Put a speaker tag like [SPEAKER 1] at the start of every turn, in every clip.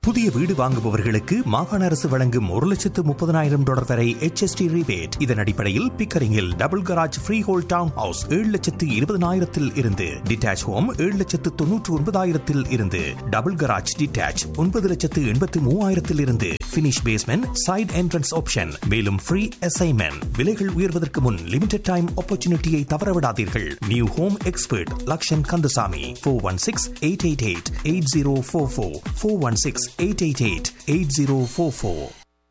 [SPEAKER 1] புதிய வீடு வாங்குபவர்களுக்கு மாகாண அரசு வழங்கும் ஒரு லட்சத்து முப்பதனாயிரம் டாலர் வரை HST rebate இதன் அடிப்படையில் பிக்கரிங்கில் double garage freehold town house ஏழு லட்சத்து இருபதனாயிரத்தில் இருந்து டிட்டாச் ஹோம் ஏழு லட்சத்து தொன்னூற்று ஒன்பதாயிரத்தில் இருந்து டபுள் கராஜ் டிட்டாச் ஒன்பது லட்சத்து எண்பத்து மூவாயிரத்தில் இருந்து finish basement side entrance option மேலும் ஃப்ரீ அசைன்மெண்ட் விலைகள் உயர்வதற்கு முன் லிமிடெட் டைம் ஆப்பர்ச்சுனிட்டியை தவறவிடாதீர்கள் new home expert Lakshan Kandasamy four one six eight eight eight eight zero four four four one six eight eight eight eight zero four four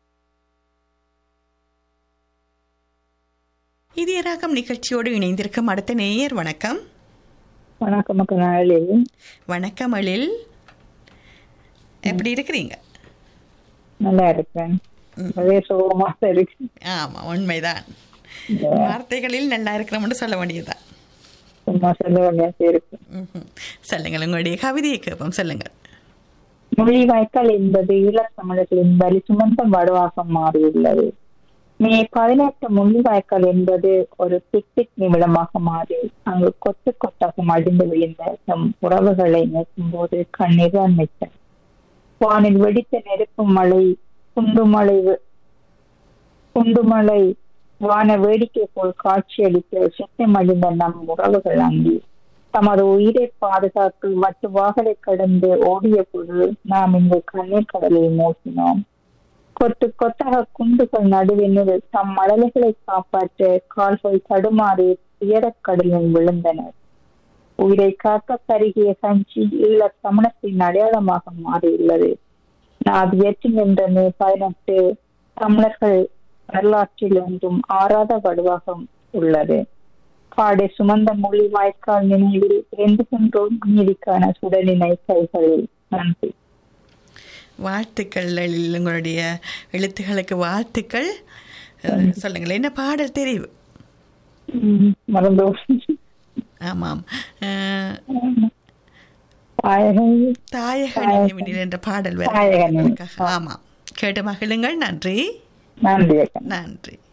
[SPEAKER 2] இதய ராகம் நிகழ்ச்சியோடு இணைந்திருக்கும் அடுத்த நேயர் வணக்கம்
[SPEAKER 3] வணக்கம் மக்கள் நாளில்
[SPEAKER 2] வணக்கம் அழில் எப்படி இருக்கிறீங்க
[SPEAKER 3] நல்லா இருக்கேன் அதே சுகமா இருக்கு
[SPEAKER 2] ஆமா உண்மைதான் வார்த்தைகளில் நல்லா இருக்கிறோம்னு சொல்ல வேண்டியதுதான்
[SPEAKER 3] சும்மா சொல்ல வேண்டியது இருக்கு
[SPEAKER 2] ம்ஹும். சொல்லுங்கள் உங்களுடைய கவிதையை கேட்போம் சொல்லுங்கள்
[SPEAKER 3] மொழி வாய்க்கால் என்பது ஈழத் தமிழர்களின் வலி சுமந்த வடுவாக மாறியுள்ளது மே பதினெட்டு மொழி வாய்க்கால் என்பது ஒரு பிக்னிக் நிமிடமாக மாறி அங்கு கொத்து கொத்தாக மடிந்து விழுந்த நம் உறவுகளை நிற்கும் போது கண்ணீர் அன்னைத்தன் வானில் வெடித்த நெருப்பு மழை குண்டுமலை வெ- குண்டுமலை வான வேடிக்கை போல் காட்சியளிக்க சித்தமடைந்த நம் உறவுகள் அங்கே தமது உயிரை பாதுகாத்து மற்ற வாகலை கடந்து ஓடிய போது நாம் இந்த கண்ணீர் கடலில் மூழ்கினோம் கொத்து கொத்தாக குண்டுகள் நடுவினில் தம் மடல்களை காப்பாற்ற கால்கள் தடுமாறி துயரக் கடலில் விழுந்தனர் உயிரை காக்க கருகிய சஞ்சி ஈழத் தமிழத்தின் அடையாளமாக மாறியுள்ளது நான் ஏற்றி நின்ற மே பதினெட்டு தமிழர்கள் வரலாற்றில் ஒன்றும் ஆறாத வடுவாக உள்ளது பாடை சுமந்த மொழி வாய்க்கால் நினைவில் எந்துகின்றோம் நீதிக்கான சுடலினை கைகளில் நன்றி
[SPEAKER 2] வாழ்த்துக்கள் அழில் உங்களுடைய எழுத்துக்களுக்கு வாழ்த்துக்கள் அஹ், சொல்லுங்கள் என்ன பாடல் தெரிவு
[SPEAKER 3] உம் மறந்தோம்
[SPEAKER 2] ஆமாம் அஹ்,
[SPEAKER 3] தாயகை
[SPEAKER 2] தாயக நினைவினில் என்ற பாடல் வேறு
[SPEAKER 3] தாயக நினைவு.
[SPEAKER 2] ஆமாம் கேட்டு மகிழுங்கள் நன்றி
[SPEAKER 3] நன்றி அக்கா
[SPEAKER 2] நன்றி